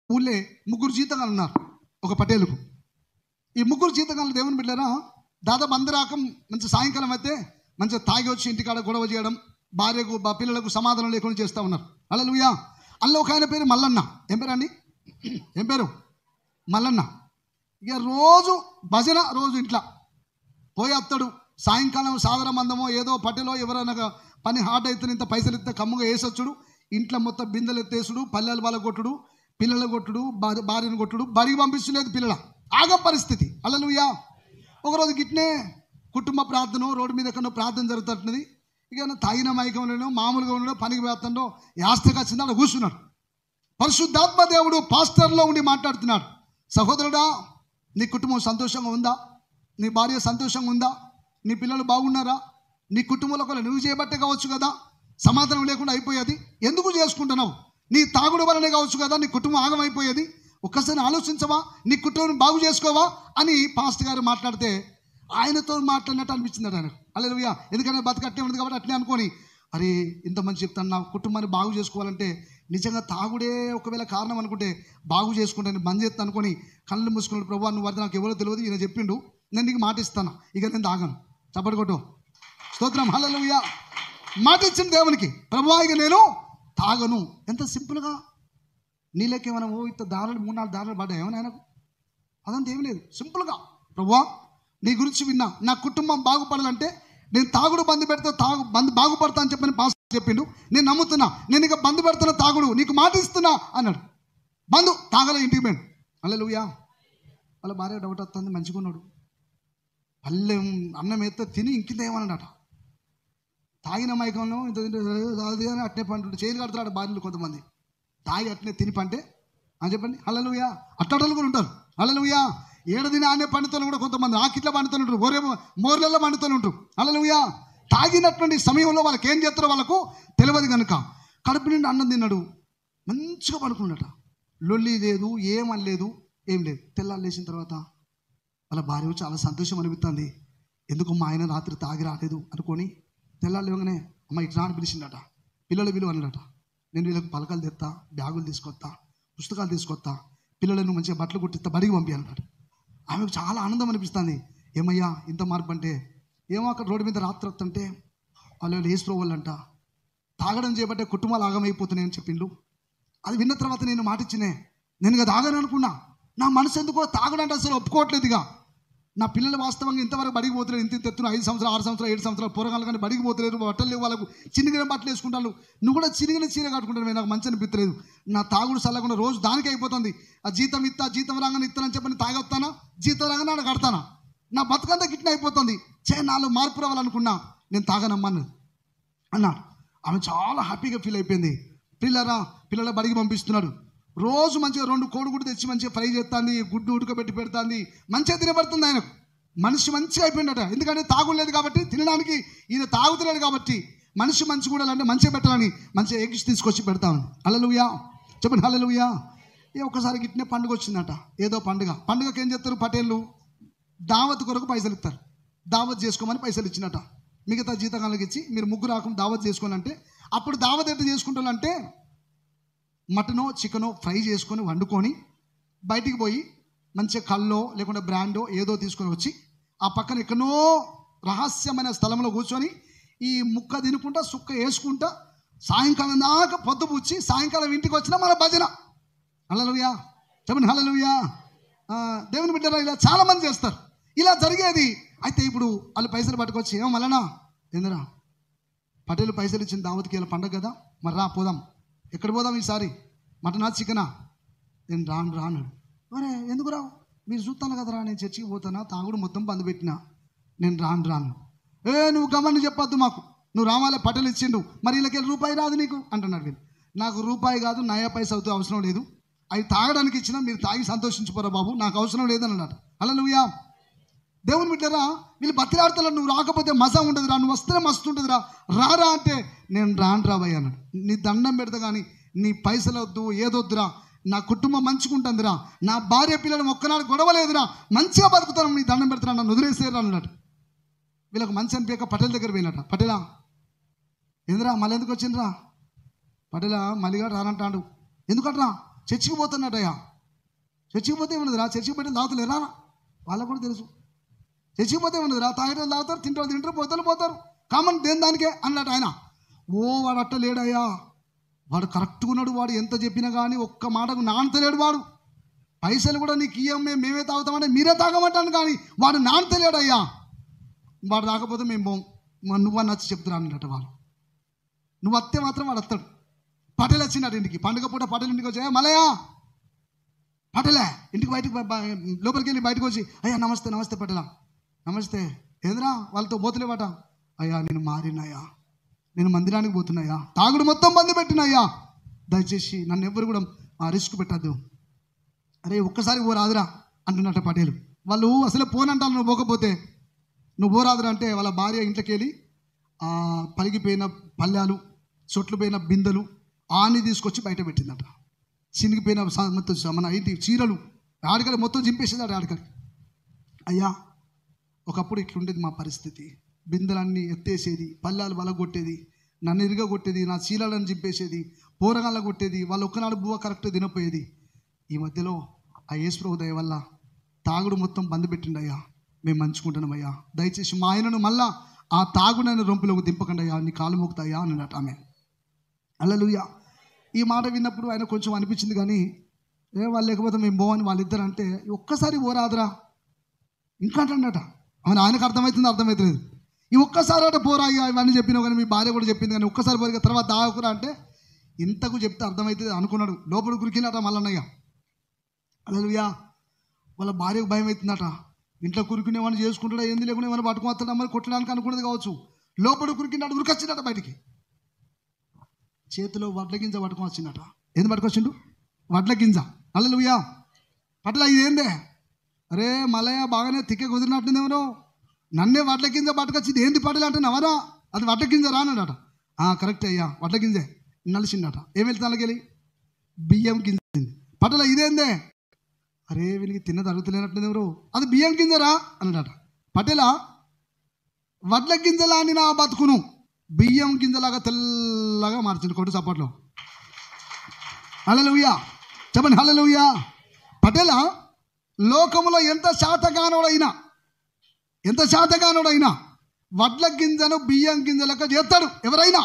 ఊళ్ళే ముగ్గురు జీతగాలు ఉన్నారు ఒక పటేలుకు ఈ ముగ్గురు జీతగాలు దేవుని బిడ్డారా దాదాపు అందరాకం మంచి సాయంకాలం అయితే మంచిగా తాగి వచ్చి ఇంటికాడ గొడవ చేయడం భార్యకు బా పిల్లలకు సమాధానం లేకుండా చేస్తూ ఉన్నారు అల్లలుయా అల్ల ఒక ఆయన పేరు మల్లన్న ఏం పేరు అండి ఏం పేరు మల్లన్న ఇక రోజు భజన రోజు ఇంట్లో పోయి వస్తాడు సాయంకాలం సాదర మందమో ఏదో పట్టెలో ఎవరైనా పని హార్డ్ అయితే ఇంత పైసలు ఇస్తే కమ్ముగా వేసొచ్చుడు ఇంట్లో మొత్తం బిందెలు ఎత్తేసుడు పల్లెలు వాళ్ళ కొట్టుడు పిల్లలు కొట్టుడు భార్య భార్యను కొట్టుడు బడికి పంపిస్తులేదు పిల్లల ఆగం పరిస్థితి అల్లలుయా ఒకరోజు గిట్నే కుటుంబ ప్రార్థన రోడ్డు మీద ఎక్కడో ప్రార్థన జరుగుతున్నది ఇక తాగిన మైకంలోనో మామూలుగా ఉండడో పనికి వేస్తుండో యాస్తగా వచ్చింది అక్కడ కూర్చున్నాడు పరిశుద్ధాత్మ దేవుడు పాస్టర్లో ఉండి మాట్లాడుతున్నాడు సహోదరుడా నీ కుటుంబం సంతోషంగా ఉందా నీ భార్య సంతోషంగా ఉందా నీ పిల్లలు బాగున్నారా నీ కుటుంబంలో ఒకరు నువ్వు చేయబట్టే కావచ్చు కదా సమాధానం లేకుండా అయిపోయేది ఎందుకు చేసుకుంటున్నావు నీ తాగుడు వలనే కావచ్చు కదా నీ కుటుంబం ఆగమైపోయేది ఒక్కసారి ఆలోచించవా నీ కుటుంబం బాగు చేసుకోవా అని పాస్టర్ గారు మాట్లాడితే ఆయనతో మాట్లాడినట్టు అనిపించింది ఆయన అల్లెలుయ్యా ఎందుకంటే బతకట్టే ఉంది కాబట్టి అట్లే అనుకొని అరే ఇంత మంచి చెప్తాను నా కుటుంబాన్ని బాగు చేసుకోవాలంటే నిజంగా తాగుడే ఒకవేళ కారణం అనుకుంటే బాగు చేసుకుంటాను బంద్ చేస్తాను అనుకొని కళ్ళు మూసుకున్నాడు ప్రభు నువ్వు వద్ద నాకు ఎవరో తెలియదు ఈయన చెప్పిండు నేను నీకు మాట ఇస్తాను ఇక నేను తాగను చప్పటి కొట్టు స్తోత్రం హల్లెలూయా మాట ఇచ్చిన దేవునికి ప్రభు ఇక నేను తాగను ఎంత సింపుల్గా నీళ్ళకి ఏమైనా ఓ ఇంత దారులు మూడు నాలుగు దారులు పడ్డాయి ఏమైనా ఆయనకు అదంతా ఏం లేదు సింపుల్గా ప్రభువా నీ గురించి విన్నా నా కుటుంబం బాగుపడాలంటే నేను తాగుడు బంద్ పెడితే తాగు బంద్ బాగుపడతా అని చెప్పని పాస్ చెప్పిండు నేను నమ్ముతున్నా నేను ఇక బంద్ పెడుతున్నా తాగుడు నీకు మాట ఇస్తున్నా అన్నాడు బంధు తాగలే ఇంటికి పోయాడు అల్ల లూయా వాళ్ళ భార్య డౌట్ వస్తుంది మంచిగా ఉన్నాడు పల్లెం అన్నం ఎత్తే తిని ఇంకింత ఏమన్నాడట తాగిన మైకంలో ఇంత తింటే అది అని అట్నే పండు చేయలు కడతాడు భార్యలు కొంతమంది తాగి అట్నే తిని పంటే అని చెప్పండి హల్లలుయా అట్టడలు కూడా ఉంటారు హల్లలుయా ఏడదిన ఆనే పండితులు కూడా కొంతమంది ఆకిట్ల పండితులు ఉంటారు ఓరే మోర్లలో పండితులు ఉంటారు హల్లలుయా తాగినటువంటి సమయంలో వాళ్ళకి ఏం చేస్తారో వాళ్ళకు తెలియదు కనుక కడుపు నిండి అన్నం తిన్నాడు మంచిగా పడుకున్నాడట లొల్లి లేదు ఏమనలేదు ఏం లేదు తెల్లారు లేచిన తర్వాత వాళ్ళ భార్య చాలా సంతోషం అనిపిస్తుంది ఎందుకు మా ఆయన రాత్రి తాగి రాలేదు అనుకొని తెల్లారు లేవగానే అమ్మ ఇట్లా అని పిలిచిండట పిల్లలు విలువ అన్నాడట నేను వీళ్ళకి పలకలు తెస్తా బ్యాగులు తీసుకొస్తా పుస్తకాలు తీసుకొస్తా పిల్లలను మంచిగా బట్టలు కుట్టిస్తా బడికి పంపించాలన్నాడు ఆమెకు చాలా ఆనందం అనిపిస్తుంది ఏమయ్యా ఇంత మార్పు అంటే ఏమో అక్కడ రోడ్డు మీద రాత్రి వస్తుంటే వాళ్ళు వేసుకో వాళ్ళంట తాగడం చేయబట్టే కుటుంబాలు ఆగమైపోతున్నాయని చెప్పిండు అది విన్న తర్వాత నేను మాట ఇచ్చినే నేను ఇక తాగను అనుకున్నా నా మనసు ఎందుకో తాగడంటే అసలు ఒప్పుకోవట్లేదు ఇక నా పిల్లలు వాస్తవంగా ఇంతవరకు బడికి పోతలేరు ఇంత ఇంత ఎత్తున ఐదు సంవత్సరాలు ఆరు సంవత్సరాలు ఏడు సంవత్సరాలు పోరగాళ్ళు కానీ బడికి పోతలేరు బట్టలు లేవు వాళ్ళకు చిన్నగిన బట్టలు వేసుకుంటారు నువ్వు కూడా చిన్నగిన చీర కట్టుకుంటాను నాకు మంచి అనిపించలేదు నా తాగుడు చల్లకుండా రోజు దానికి అయిపోతుంది ఆ జీతం ఇస్తా జీతం రాగానే ఇస్తానని చెప్పని తాగొస్తానా జీతం రాగానే ఆడ కడతానా నా బతుకంతా గిట్న అయిపోతుంది చే నాలో మార్పు రావాలనుకున్నా నేను తాగనమ్మన్నది అన్నాడు ఆమె చాలా హ్యాపీగా ఫీల్ అయిపోయింది పిల్లరా పిల్లల బడికి పంపిస్తున్నాడు రోజు మంచిగా రెండు కోడిగుడ్డు తెచ్చి మంచిగా ఫ్రై చేస్తుంది గుడ్డు ఉడకబెట్టి పెడుతుంది మంచిగా తినబడుతుంది ఆయనకు మనిషి మంచిగా అయిపోయిందట ఎందుకంటే తాగులేదు కాబట్టి తినడానికి ఈయన తాగుతున్నాడు కాబట్టి మనిషి మంచి కూడా అంటే మంచిగా పెట్టాలని మంచిగా ఎగ్స్ తీసుకొచ్చి పెడతామని హల్లెలూయా చెప్పండి హల్లెలూయా ఏ ఒకసారి గిట్నే పండుగ వచ్చిందట ఏదో పండుగ పండుగకి ఏం చేస్తారు పటేళ్ళు దావత్ కొరకు పైసలు ఇస్తారు దావత్ చేసుకోమని పైసలు ఇచ్చినట మిగతా జీతకాలకు ఇచ్చి మీరు ముగ్గురు రాకం దావత్ చేసుకోని అంటే అప్పుడు దావత్ ఎట్లా చేసుకుంటారంటే మటనో చికెనో ఫ్రై చేసుకొని వండుకొని బయటికి పోయి మంచిగా కల్లో లేకుంటే బ్రాండో ఏదో తీసుకొని వచ్చి ఆ పక్కన ఎక్కడో రహస్యమైన స్థలంలో కూర్చొని ఈ ముక్క తినుకుంటా సుక్క వేసుకుంటా సాయంకాలం దాకా పొద్దుపుచ్చి సాయంకాలం ఇంటికి వచ్చినా మన భజన హల్లెలూయా చెప్పండి హల్లెలూయా ఆ, దేవుని బిడ్డరా ఇలా చాలా మంది చేస్తారు ఇలా జరిగేది అయితే ఇప్పుడు వాళ్ళు పైసలు పట్టుకొచ్చి ఏమో మళ్ళనా ఏందిరా పటేలు పైసలు ఇచ్చిన దావతికి ఇలా పండగ కదా మరి రా పోదాం ఎక్కడ పోదాం ఈసారి మటనా చికెనా నేను రాను రాను అరే ఎందుకు రావు మీరు చూస్తాను కదరా నేను చర్చికి పోతానా తాగుడు మొత్తం బంద్ పెట్టినా నేను రాను రాను ఏ నువ్వు గమని చెప్పొద్దు మాకు నువ్వు రామాలే పటేలు ఇచ్చిండు మరి వీళ్ళకి రూపాయి రాదు నీకు అంటున్నాడు వీళ్ళు నాకు రూపాయి కాదు నయా పైస అవుతూ అవసరం లేదు అవి తాగడానికి ఇచ్చినా మీరు తాగి సంతోషించిపోరా బాబు నాకు అవసరం లేదని అన్నాడు అలా నువ్వుయా దేవుని బిడ్డరా వీళ్ళు బతిలాడతారు నువ్వు రాకపోతే మజా ఉండదురా నువ్వు వస్తే మస్తు ఉంటుందిరా రారా అంటే నేను రాను రాబోయ్ అన్నాడు నీ దండం పెడతా కానీ నీ పైసలు వద్దు ఏదొద్దురా నా కుటుంబం మంచుకుంటుందిరా నా భార్య పిల్లలు ఒక్కనాడు గొడవలేదురా మంచిగా బతుకుతాను నీ దండం పెడతాను నన్ను వదిలేసేరా అన్నాడు వీళ్ళకి మంచి అనిపించక పటేల్ దగ్గర పోయినట పటేలా ఏందిరా మళ్ళీ ఎందుకు వచ్చిందిరా పటేలా మళ్ళీగా రానంటాడు ఎందుకట్రా చర్చికి పోతున్నట్టయ్యా చర్చికి పోతే ఏమన్నది రా చర్చికి పోతే తాగుతలేరా వాళ్ళకు కూడా తెలుసు చర్చికి పోతే ఏమన్నది రా తాగేటోళ్ళు తాగుతారు తింటారు తింటారు పోతారు పోతారు కామన్ దేని దానికే అన్నట్టు ఆయన ఓ వాడు అట్ట లేడయ్యా వాడు కరెక్ట్గా ఉన్నాడు వాడు ఎంత చెప్పినా కానీ ఒక్క మాటకు నానతలేడు వాడు పైసలు కూడా నీకు ఇయ్యం మేము మేమే తాగుతామంటే మీరే తాగమంటాను కానీ వాడు నానతలేడయ్యా వాడు రాకపోతే మేము పోం మరి నువ్వు నచ్చి చెప్తున్నా అన్నట్టు వాళ్ళు నువ్వు వస్తే మాత్రం వాడు వస్తాడు పటేల్ వచ్చినాడు ఇంటికి పండుగ పూట పటేల్ ఇంటికి వచ్చా మలయా పటేలే ఇంటికి బయటకు బ- బ- లోపలికి వెళ్ళి బయటకు వచ్చి అయ్యా నమస్తే నమస్తే పటేలా నమస్తే ఏంద్రా వాళ్ళతో పోతులేవాట అయ్యా నేను మారినాయా నేను మందిరానికి పోతున్నాయా తాగుడు మొత్తం బంద్ పెట్టినయ్యా దయచేసి నన్ను ఎవ్వరు కూడా ఆ రిస్క్ పెట్టద్దు అరే ఒక్కసారి ఓ రాదురా అంటున్నట్ట పటేలు వాళ్ళు అసలే పోనంటారు నువ్వు పోకపోతే నువ్వు పోరాదురా అంటే వాళ్ళ భార్య ఇంట్లోకి వెళ్ళి ఆ పలిగిపోయిన పళ్ళాలు చొట్లు పోయిన బిందెలు ఆని తీసుకొచ్చి బయట పెట్టిందట చినిగిపోయిన స- మొత్తం స- మన ఇంటి చీరలు ఆడికలు మొత్తం చింపేసిందట ఆడికలు అయ్యా ఒకప్పుడు ఇట్లుండేది మా పరిస్థితి బిందెలన్నీ ఎత్తేసేది పల్లాలు వలగొట్టేది నన్ను ఇరుగ కొట్టేది నా చీరలను చింపేసేది పోరగాళ్ళ కొట్టేది వాళ్ళు ఒక్కనాడు బువ్వ కరెక్ట్ తినపోయేది ఈ మధ్యలో ఆ యేసుప్రభు దయ వల్ల తాగుడు మొత్తం బంద్ పెట్టిండయ్యా మేము మంచుకుంటున్నామయ్యా దయచేసి మా ఆయనను మళ్ళా ఆ తాగుడైన రొంపులోకి దింపకండి అయ్యా నీ కాలు మోగుతాయా అన్నట ఆమె అల్లలుయ్యా ఈ మాట విన్నప్పుడు ఆయన కొంచెం అనిపించింది కానీ ఏ వాళ్ళు లేకపోతే మేము పోవని వాళ్ళిద్దరు అంటే ఒక్కసారి పోరాదురా ఇంకా అంటాడట అవును ఆయనకు అర్థమవుతుంది అర్థమవుతలేదు ఈ ఒక్కసారి అట పోరా అయ్యా ఇవన్నీ చెప్పినావు కానీ మీ భార్య కూడా చెప్పింది కానీ ఒక్కసారి పోరిగా తర్వాత దాగుకురా అంటే ఇంతకు చెప్తే అర్థమవుతుంది అనుకున్నాడు లోపల కురికినట మల్లన్నయ్య అలలుయా వాళ్ళ భార్యకు భయం అవుతుందట ఇంట్లో కురికిన ఏమైనా చేసుకుంటాడా ఏంది లేకుండా ఏమైనా పట్టుకుని మరి కొట్టడానికి అనుకున్నది కావచ్చు లోపల కురికినాడు ఉరికొచ్చిందట బయటికి చేతిలో వడ్ల గింజ పట్టుకొని వచ్చిందట ఏంది పట్టుకొచ్చిండు వడ్ల గింజ అల్లలుయా పట్ల ఇదేందే అరే మలయ బాగానే తిక్క కుదిరినట్టుందేమో నన్నే వడ్ల గింజ పట్టుకొచ్చింది ఏంది పడలే అంటే నవరా అది వడ్ల గింజ రానడట ఆ కరెక్ట్ అయ్యా వడ్ల గింజే నలిసిండట ఏం వెళ్తాను వెళ్ళి బియ్యం గింజ పటల ఇదేందే అరే వీనికి తిన్న తరుగుతలేనట్లేదు ఎవరు అది బియ్యం గింజరా అన్నాడట పటేలా వడ్ల గింజలా అని నా బతుకును బియ్యం గింజలాగా తెల్లగా మార్చింది కొట్టు చప్పట్లో హల్లెలూయా చెప్పండి హల్లెలూయా పటేలా లోకములో ఎంత శాతగానుడైనా ఎంత శాతగానుడైనా వడ్ల గింజను బియ్యం గింజలకు చేస్తాడు ఎవరైనా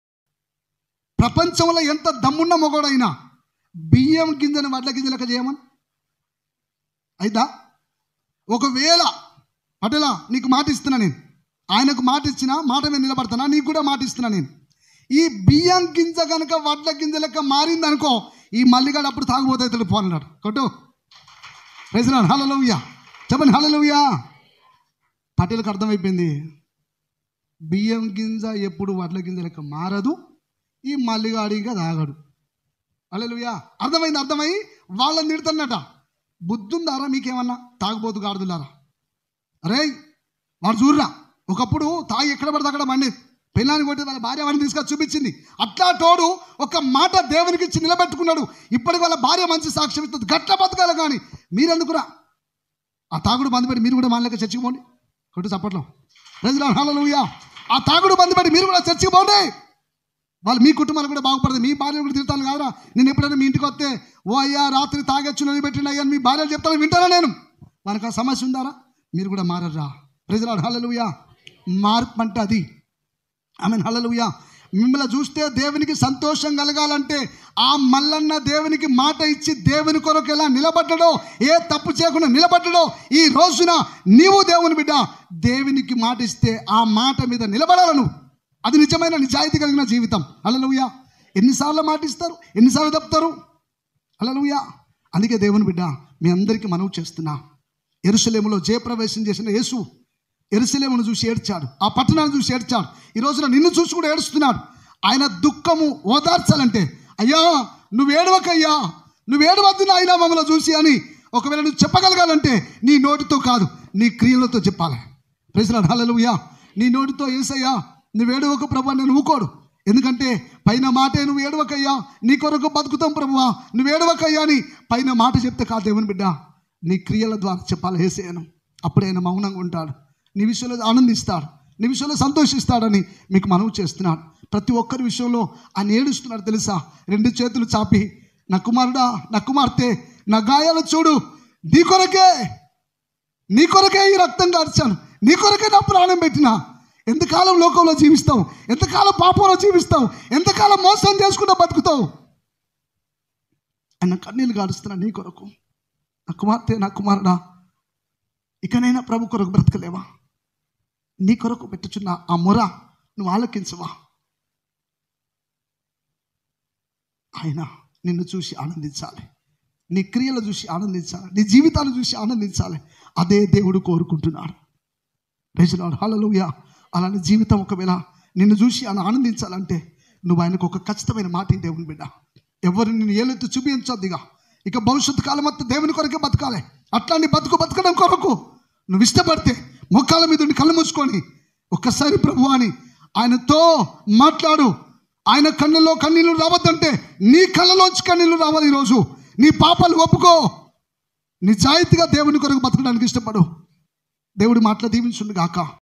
ప్రపంచంలో ఎంత దమ్మున్న మొగోడైనా బియ్యం గింజను వడ్ల గింజలకు చేయమని అయితా ఒకవేళ పటేలా నీకు మాట ఇస్తున్నా నేను ఆయనకు మాట ఇచ్చినా మాట మీద నిలబడతానా నీకు కూడా మాట ఇస్తున్నా నేను ఈ బియ్యం గింజ కనుక వడ్ల గింజ లెక్క మారింది అనుకో ఈ మల్లిగాడు అప్పుడు తాగుబోతే తెలుపు అన్నాడు కొట్టు రైతులాడు హలలుయ్యా చెప్పండి హలలుయ్యా పటేలకు అర్థమైపోయింది బియ్యం గింజ ఎప్పుడు వడ్ల గింజ లెక్క మారదు ఈ మల్లిగాడు ఇంకా తాగడు అల్లెలుయా అర్థమైంది అర్థమై వాళ్ళని తిడుతున్నట బుద్ధుందారా మీకేమన్నా తాగుబోతు గాడుదులారా అరే వాడు చూడరా ఒకప్పుడు తాగి ఎక్కడ పడితే అక్కడ మండేది పెళ్ళాన్ని కొట్టి వాళ్ళ భార్య వాడిని తీసుకొని చూపించింది అట్లా తోడు ఒక మాట దేవునికి ఇచ్చి నిలబెట్టుకున్నాడు ఇప్పటికి వాళ్ళ భార్య మంచి సాక్ష్యం ఇస్తుంది గట్ల బతకాలి కానీ మీరెందుకురా ఆ తాగుడు బంద్ పెట్టి మీరు కూడా మానలేక చర్చికి పోండి కొట్టు చప్పట్లో హల్లెలూయా ఆ తాగుడు బంద్ పెట్టి మీరు కూడా చర్చికి పోండి వాళ్ళు మీ కుటుంబాలు కూడా బాగుపడదు మీ భార్యలు కూడా తిడతాను కాదురా నేను ఎప్పుడైనా మీ ఇంటికి వస్తే ఓ అయ్యా రాత్రి తాగొచ్చు నది పెట్టిన అయ్యా అని మీ భార్యలు చెప్తాను వింటానా నేను మనకు ఆ సమస్య ఉందారా మీరు కూడా మారర్రా ప్రజలాడు హల్లలుయా మార్పు అంటే అది ఆమె హల్లలుయా మిమ్మల్ని చూస్తే దేవునికి సంతోషం కలగాలంటే ఆ మల్లన్న దేవునికి మాట ఇచ్చి దేవుని కొరకు ఎలా నిలబడ్డడో ఏ తప్పు చేయకుండా నిలబడ్డడో ఈ రోజున నీవు దేవుని బిడ్డ దేవునికి మాట ఇస్తే ఆ మాట మీద నిలబడాలను నువ్వు అది నిజమైన నిజాయితీ కలిగిన జీవితం అలలుయా ఎన్నిసార్లు మాటిస్తారు ఎన్నిసార్లు తప్పుతారు అలలుయా అందుకే దేవుని బిడ్డ మీ అందరికీ మనవి చేస్తున్నా ఎరుసలేములో జయప్రవేశం చేసిన యేసు ఎరుసలేమును చూసి ఏడ్చాడు ఆ పట్టణాన్ని చూసి ఏడ్చాడు ఈ రోజున నిన్ను చూసి కూడా ఏడుస్తున్నాడు ఆయన దుఃఖము ఓదార్చాలంటే అయ్యా నువ్వు ఏడవకయ్యా నువ్వు ఏడవద్దు నాయనా మమ్మల్ని చూసి అని ఒకవేళ నువ్వు చెప్పగలగాలంటే నీ నోటితో కాదు నీ క్రియలతో చెప్పాలి ప్రజలాడు హల్లెలూయా నీ నోటితో ఏసయ్యా నువ్వు ఏడవకు ప్రభు నేను ఊకోడు ఎందుకంటే పైన మాటే నువ్వు ఏడవకయ్యా నీ కొరకు బతుకుతాం ప్రభువా నువ్వు ఏడవకయ్యా అని పైన మాట చెప్తే కాదు దేవుని బిడ్డ నీ క్రియల ద్వారా చెప్పాలి ఏసేయను అప్పుడు ఆయన మౌనంగా ఉంటాడు నీ విషయంలో ఆనందిస్తాడు నీ విషయంలో సంతోషిస్తాడని మీకు మనవి చేస్తున్నాడు ప్రతి ఒక్కరి విషయంలో ఆయన ఏడుస్తున్నాడు తెలుసా రెండు చేతులు చాపి నా కుమారుడా నా కుమార్తె నా గాయాలు చూడు నీ కొరకే నీ కొరకే ఈ రక్తం కార్చాను నీ కొరకే నా ప్రాణం పెట్టిన ఎంతకాలం లోకంలో జీవిస్తావు ఎంతకాలం పాపంలో జీవిస్తావు ఎంతకాలం మోసం చేసుకుంటూ బతుకుతావు ఆయన కన్నీళ్ళు గాడుస్తున్నా నీ కొరకు నా కుమార్తె నా కుమారుడా ఇకనైనా ప్రభు కొరకు బ్రతకలేవా నీ కొరకు పెట్టుచున్న ఆ మొర నువ్వు ఆలకించవా ఆయన నిన్ను చూసి ఆనందించాలి నీ క్రియలు చూసి ఆనందించాలి నీ జీవితాలు చూసి ఆనందించాలి అదే దేవుడు కోరుకుంటున్నాడు ప్రజలాడు హలలుయ అలాంటి జీవితం ఒకవేళ నిన్ను చూసి ఆయన ఆనందించాలంటే నువ్వు ఆయనకు ఒక ఖచ్చితమైన మాట ఈ దేవుని బిడ్డ ఎవరు నిన్ను ఏలెత్తి చూపించొద్దిగా ఇక భవిష్యత్తు కాలం అంతా దేవుని కొరకే బతకాలి అట్లాంటి బతుకు బతకడం కొరకు నువ్వు ఇష్టపడితే మొక్కాల మీద ఉండి కళ్ళు మూసుకొని ఒక్కసారి ప్రభు అని ఆయనతో మాట్లాడు ఆయన కళ్ళలో కన్నీళ్ళు రావద్దంటే నీ కళ్ళలోంచి కన్నీళ్ళు రావాలి ఈరోజు నీ పాపాలు ఒప్పుకో నిజాయితీగా దేవుని కొరకు బతకడానికి ఇష్టపడు దేవుడి మాటలు దీవించుండు గాక